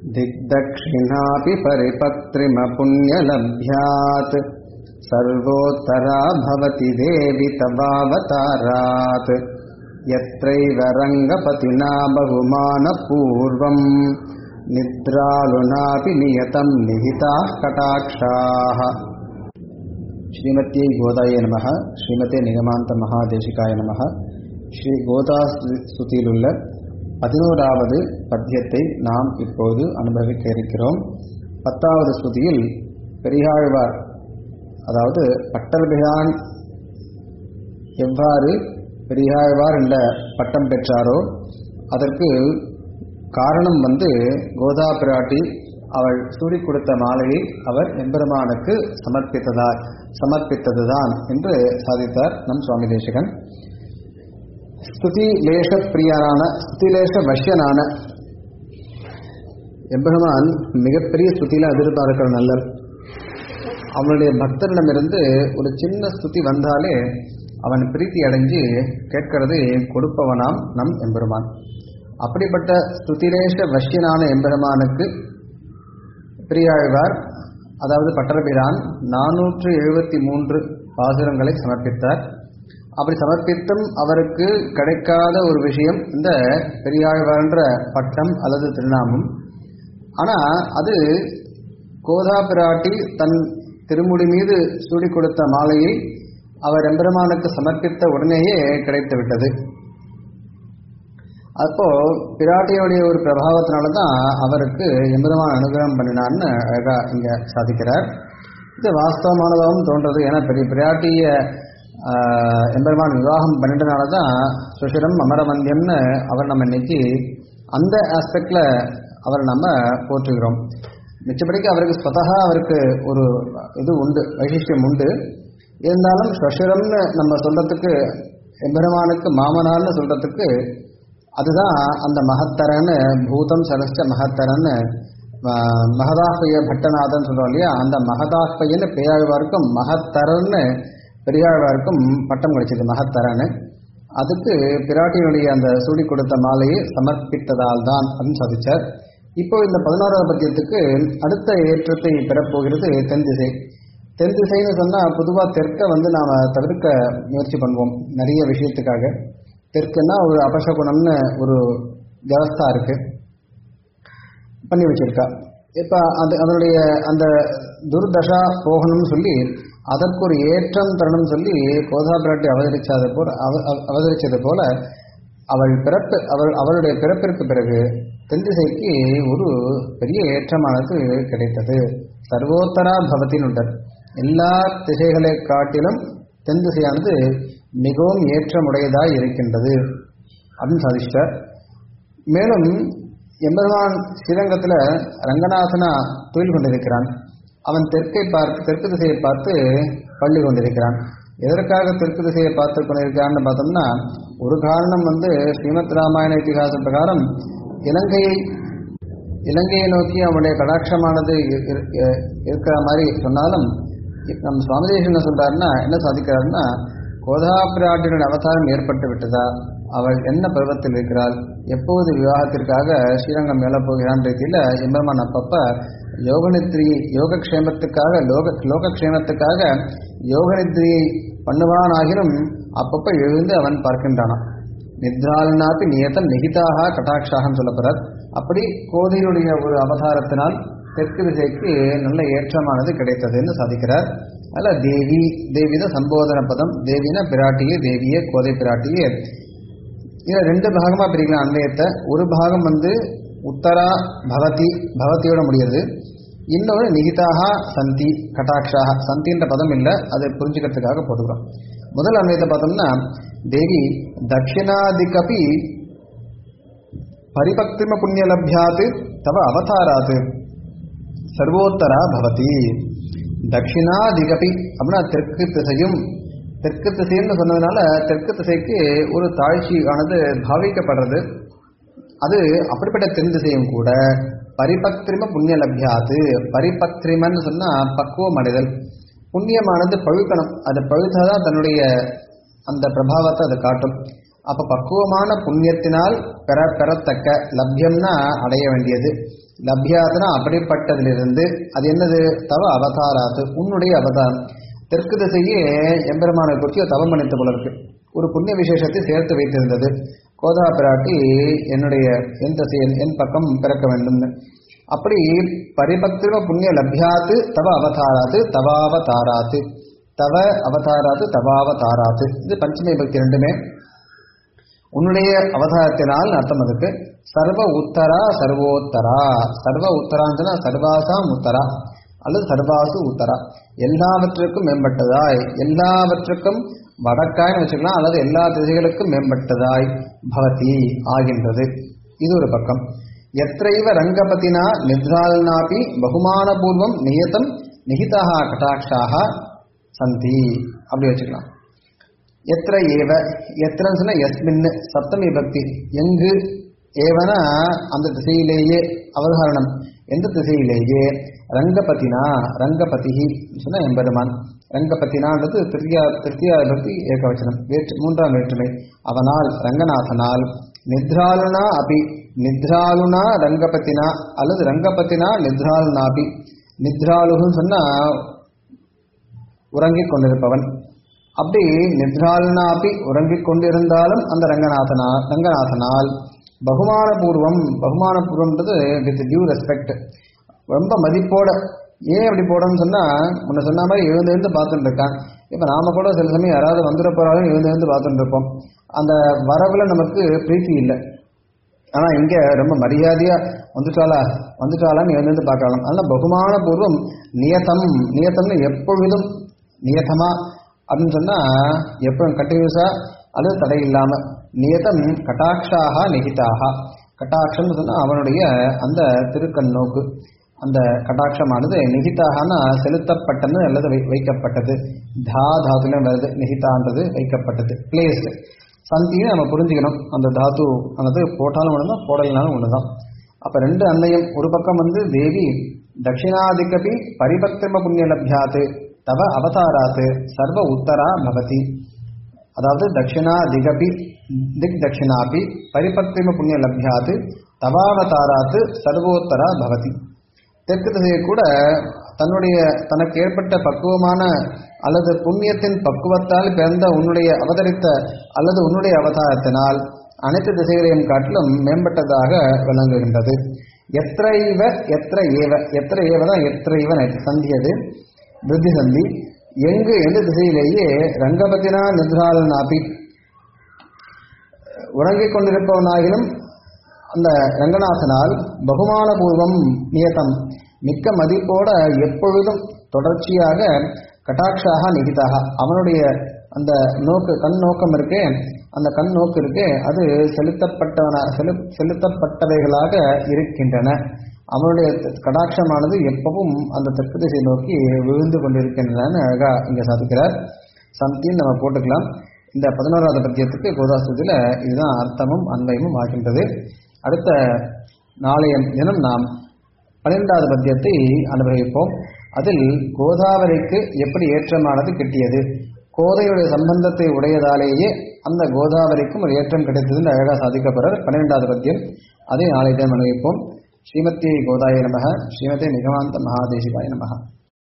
दिग्दक्षिणापि परिपत्रिमपुण्यलभ्यात् सर्वोत्तरा भवति देवि तवावतारात् यत्रैव रङ्गपतिना बहुमानपूर्वम् निद्रालुनापि नियतं निहिताः कटाक्षाः ஸ்ரீமத்தியை கோதாய நம ஸ்ரீமதே நிகமாந்த மகாதேசிகாய நம ஸ்ரீ கோதா ஸ்துதியிலுள்ள பதினோராவது பத்தியத்தை நாம் இப்போது அனுபவிக்க இருக்கிறோம் பத்தாவது ஸ்துதியில் பெரியாழ்வார் அதாவது பட்டர்பிரான் எவ்வாறு பெரியாழ்வார் என்ற பட்டம் பெற்றாரோ அதற்கு காரணம் வந்து கோதா பிராட்டி அவள் சூடி கொடுத்த மாலையை அவர் எம்பெருமானுக்கு சமர்ப்பித்ததா சமர்ப்பித்ததுதான் என்று சாதித்தார் நம் சுவாமி தேசிகன் ஸ்துதி லேஷ பிரியானான ஸ்துதிலேஷ வஷ்யனான எம்பெருமான் மிகப்பெரிய ஸ்துதியில எதிர்பார்க்கிற நல்லல் அவனுடைய பக்தரிடமிருந்து ஒரு சின்ன ஸ்துதி வந்தாலே அவன் பிரீத்தி அடைஞ்சு கேட்கிறது கொடுப்பவனாம் நம் எம்பெருமான் அப்படிப்பட்ட ஸ்துதிரேஷ வஷ்யனான எம்பெருமானுக்கு பெரியாழ்வார் அதாவது பட்டரபிரான் நானூற்று எழுபத்தி மூன்று பாசுரங்களை சமர்ப்பித்தார் அப்படி சமர்ப்பித்தும் அவருக்கு கிடைக்காத ஒரு விஷயம் இந்த பெரியாழ்வார்ன்ற பட்டம் அல்லது திருநாமம் ஆனால் அது கோதா பிராட்டி தன் திருமுடி மீது சூடி கொடுத்த மாலையை அவர் எம்பெருமானுக்கு சமர்ப்பித்த உடனேயே கிடைத்து விட்டது அப்போ பிராட்டியோடைய ஒரு பிரபாவத்தினால தான் அவருக்கு எம்பெருமான் அனுகிரகம் பண்ணினான்னு அழகா இங்க சாதிக்கிறார் இது வாஸ்தவமானதாகவும் தோன்றது ஏன்னா பெரிய பிராட்டிய எம்பெருமான் விவாகம் பண்ணிட்டனால தான் சுஷிரம் அமரமந்தியம்னு அவர் நம்ம இன்னைக்கு அந்த ஆஸ்பெக்ட்ல அவர் நம்ம போற்றுகிறோம் மிச்சப்படிக்கு அவருக்கு ஸ்வதகா அவருக்கு ஒரு இது உண்டு வைசிஷ்டியம் உண்டு இருந்தாலும் சுஷிரம்னு நம்ம சொல்றதுக்கு எம்பெருமானுக்கு மாமனார்னு சொல்றதுக்கு அதுதான் அந்த மகத்தரன்னு பூதம் சரஸ்ட மகத்தரன்னு மகதாஹ்பய பட்டநாதன் சொல்றோம் இல்லையா அந்த மகதாஹ்பயன்னு பெரியாழ்வாருக்கும் மகத்தரன்னு பெரியாழ்வாருக்கும் பட்டம் கிடைச்சது மகத்தரன்னு அதுக்கு பிராட்டியினுடைய அந்த சூடி கொடுத்த மாலையை சமர்ப்பித்ததால் தான் அப்படின்னு சாதிச்சார் இப்போ இந்த பதினோராவது பத்தியத்துக்கு அடுத்த ஏற்றத்தை பெறப்போகிறது தென் திசை தென் திசைன்னு சொன்னால் பொதுவாக தெற்க வந்து நாம் தவிர்க்க முயற்சி பண்ணுவோம் நிறைய விஷயத்துக்காக தெற்குன்னா ஒரு அபசகுணம்னு ஒரு வியவஸ்தா இருக்கு பண்ணி வச்சிருக்கா இப்போ அது அதனுடைய அந்த துர்தசா போகணும்னு சொல்லி அதற்கு ஒரு ஏற்றம் தரணும்னு சொல்லி கோதா பிராட்டி அவதரிச்சது போல அவதரிச்சது போல அவள் பிறப்பு அவள் அவளுடைய பிறப்பிற்கு பிறகு தென் திசைக்கு ஒரு பெரிய ஏற்றமானது கிடைத்தது சர்வோத்தரா பவத்தினுடன் எல்லா திசைகளை காட்டிலும் தென் திசையானது மிகவும் ஏற்றமுடையதாய் இருக்கின்றது அப்படின்னு சாதிச்சிட்டார் மேலும் எம்பெருமான் ஸ்ரீரங்கத்தில் ரங்கநாதனா தொழில் கொண்டிருக்கிறான் அவன் தெற்கை பார்த்து தெற்கு திசையை பார்த்து பள்ளி கொண்டிருக்கிறான் எதற்காக தெற்கு திசையை பார்த்து கொண்டிருக்கிறான்னு பார்த்தோம்னா ஒரு காரணம் வந்து ஸ்ரீமத் ராமாயண இத்திகாச பிரகாரம் இலங்கையை இலங்கையை நோக்கி அவனுடைய கடாட்சமானது இருக்கிற மாதிரி சொன்னாலும் நம் சுவாமிதேசன் என்ன சொல்றாருன்னா என்ன சாதிக்கிறாருன்னா கோதாபிராட்டினுடைய அவதாரம் ஏற்பட்டு விட்டதா அவள் என்ன பருவத்தில் இருக்கிறாள் எப்போது விவாகத்திற்காக ஸ்ரீரங்கம் மேல போகிறான் ரீதியில் எம்பெருமான் அப்பப்ப யோகநித்ரி யோகக்ஷேமத்துக்காக லோக லோகக்ஷேமத்துக்காக யோகநித்ரியை பண்ணுவானாகிலும் அப்பப்ப எழுந்து அவன் பார்க்கின்றானான் நித்ராலனாப்பி நியத்தம் நிகிதாக கட்டாட்சாகன்னு சொல்லப்படுறார் அப்படி கோதையுடைய ஒரு அவதாரத்தினால் தெற்கு திசைக்கு நல்ல ஏற்றமானது கிடைத்ததுன்னு சாதிக்கிறார் அதில் தேவி தேவித சம்போதன பதம் தேவினா பிராட்டியே தேவியே கோதை பிராட்டியே இதில் ரெண்டு பாகமாக பிரிக்கலாம் அன்வயத்தை ஒரு பாகம் வந்து உத்தரா பவதி பவதியோட முடியுது இன்னொரு நிகிதாக சந்தி கட்டாட்சாக சந்தின்ற பதம் இல்லை அதை புரிஞ்சுக்கிறதுக்காக போட்டுக்கிறோம் முதல் அன்வயத்தை பார்த்தோம்னா தேவி தட்சிணாதிகபி பரிபக்திம புண்ணியலபியாத் தவ அவதாராத் சர்வோத்தரா பவதி தட்சிணாதிகபி அப்படின்னா தெற்கு திசையும் தெற்கு திசைன்னு சொன்னதுனால தெற்கு திசைக்கு ஒரு தாழ்ச்சி ஆனது பாவிக்கப்படுறது அது அப்படிப்பட்ட தென் திசையும் கூட பரிபக்திரிம புண்ணிய லப்யாது பரிபக்திரிமன்னு சொன்னா பக்குவம் அடைதல் புண்ணியமானது பழுக்கணும் அது பழுத்தாதான் தன்னுடைய அந்த பிரபாவத்தை அது காட்டும் அப்ப பக்குவமான புண்ணியத்தினால் பெற பெறத்தக்க லப்யம்னா அடைய வேண்டியது லப்யாதுனா அப்படிப்பட்டதிலிருந்து அது என்னது தவ அவதாராத்து உன்னுடைய அவதாரம் தெற்கு திசையே எம்பெருமானை குறித்து தவம் பண்ணித்த போல இருக்கு ஒரு புண்ணிய விசேஷத்தை சேர்த்து வைத்திருந்தது கோதா பிராட்டி என்னுடைய என் திசை என் என் பக்கம் பிறக்க வேண்டும்னு அப்படி பரிபக்திவ புண்ணிய லப்யாத்து தவ அவதாராத்து தவாவதாராத்து தவ அவதாராத்து தவாவதாராத்து இது பஞ்சமி பக்தி ரெண்டுமே உன்னுடைய அவதாரத்தினால் அர்த்தம் அதுக்கு சர்வ உத்தரா சர்வோத்தரா சர்வ உத்தராஞ்சனா சர்வாசாம் உத்தரா அல்லது சர்வாசு உத்தரா எல்லாவற்றுக்கும் மேம்பட்டதாய் எல்லாவற்றுக்கும் வடக்காய்னு வச்சுக்கலாம் அல்லது எல்லா திசைகளுக்கும் மேம்பட்டதாய் பவதி ஆகின்றது இது ஒரு பக்கம் எத்தைவ ரங்கபதினா நித்ரால்னாபி பகுமானபூர்வம் நியதம் நிகிதா கட்டாட்சாக சந்தி அப்படி வச்சுக்கலாம் எத்திர ஏவ எத்திரன்னு சொன்னா எஸ்மின் சப்தமி பக்தி எங்கு ஏவனா அந்த திசையிலேயே அவதாரணம் எந்த திசையிலேயே ரங்கபதினா ரங்கபதி சொன்னா எம்பெருமான் ரங்கபதினான்றது திருத்தியா திருத்தியா பக்தி ஏகவச்சனம் வேற்று மூன்றாம் வேற்றுமை அவனால் ரங்கநாதனால் நித்ராலுனா அபி நித்ராலுனா ரங்கபதினா அல்லது ரங்கபதினா நித்ராலுனாபி நித்ராலுன்னு சொன்னா உறங்கிக் கொண்டிருப்பவன் அப்படி நித்ராலனாப்பி உறங்கிக் கொண்டிருந்தாலும் அந்த ரங்கநாதனா ரங்கநாதனால் பகுமானபூர்வம் பகுமானபூர்வம்ன்றது வித் டியூ ரெஸ்பெக்ட் ரொம்ப மதிப்போட ஏன் அப்படி போடணும்னு சொன்னா முன்ன சொன்ன மாதிரி எழுந்து எழுந்து பார்த்துட்டு இருக்கான் இப்போ நாம கூட சில சமயம் யாராவது வந்துட போறாலும் எழுந்து எழுந்து பார்த்துட்டு இருப்போம் அந்த வரவுல நமக்கு பிரீத்தி இல்லை ஆனா இங்க ரொம்ப மரியாதையா வந்துட்டாளா வந்துட்டாளான்னு எழுந்து பார்க்கலாம் அதனால பகுமான பூர்வம் நியதம் நியதம்னு எப்பொழுதும் நியதமா அப்படின்னு சொன்னா எப்பவும் கண்டினியூஸா அது தடை இல்லாம நியதம் கட்டாட்சாக நிகிதாக கட்டாட்சம்னு சொன்னா அவனுடைய அந்த திருக்கண் நோக்கு அந்த கட்டாட்சமானது நிகிதாகனா செலுத்தப்பட்டது அல்லது வை- வைக்கப்பட்டது தா தாத்துல வருது நிகிதான்றது வைக்கப்பட்டது பிளேஸ்டு சந்தின்னு நம்ம புரிஞ்சுக்கணும் அந்த தாத்து ஆனது போட்டாலும் ஒன்று தான் போடலைனாலும் ஒன்று தான் அப்போ ரெண்டு அன்னையும் ஒரு பக்கம் வந்து தேவி தட்சிணாதிகபி பரிபக்திம புண்ணிய லப்யாத்து தவ அவதாராத்து சர்வ உத்தரா பவதி அதாவது தட்சிணா திகபி திக் தட்சிணாபி பரிபக்திம புண்ணிய லப்யாத்து தவாவதாராத்து சர்வோத்தரா பவதி தெற்கு திசையை கூட தன்னுடைய தனக்கு ஏற்பட்ட பக்குவமான அல்லது புண்ணியத்தின் பக்குவத்தால் பிறந்த உன்னுடைய அவதரித்த அல்லது உன்னுடைய அவதாரத்தினால் அனைத்து திசைகளையும் காட்டிலும் மேம்பட்டதாக விளங்குகின்றது எத்திரைவ எத்திர ஏவ எத்திர ஏவ தான் எத்திரைவ சந்தியது விருத்தி சந்தி எங்கு எந்த திசையிலேயே ரங்கபதினா நித்ராலனாபி உறங்கிக் கொண்டிருப்பவனாகிலும் அந்த ரங்கநாதனால் பகுமானபூர்வம் நியதம் மிக்க மதிப்போட எப்பொழுதும் தொடர்ச்சியாக கட்டாட்சாக நிகிதாக அவனுடைய அந்த நோக்கு கண் நோக்கம் இருக்கே அந்த கண் நோக்கு இருக்கே அது செலுத்தப்பட்டவன செலு செலுத்தப்பட்டவைகளாக இருக்கின்றன அவனுடைய கடாட்சமானது எப்பவும் அந்த தெற்கு திசை நோக்கி விழுந்து கொண்டிருக்கின்றன அழகா இங்க சாதிக்கிறார் சம்தின்னு நம்ம போட்டுக்கலாம் இந்த பதினோராவது பத்தியத்துக்கு கோதாஸ்தத்தில் இதுதான் அர்த்தமும் அன்வயமும் ஆகின்றது அடுத்த நாளைய தினம் நாம் பன்னிரெண்டாவது பத்தியத்தை அனுபவிப்போம் அதில் கோதாவரிக்கு எப்படி ஏற்றமானது கிட்டியது கோதையுடைய சம்பந்தத்தை உடையதாலேயே அந்த கோதாவரிக்கும் ஒரு ஏற்றம் கிடைத்ததுன்னு அழகாக சாதிக்கப்படுறார் பன்னிரெண்டாவது பத்தியம் அதை நாளை தினம் அனுபவிப்போம் ஸ்ரீமதி கோதாய நமக ஸ்ரீமதி நிகமாந்த மகாதேசிகாய நமக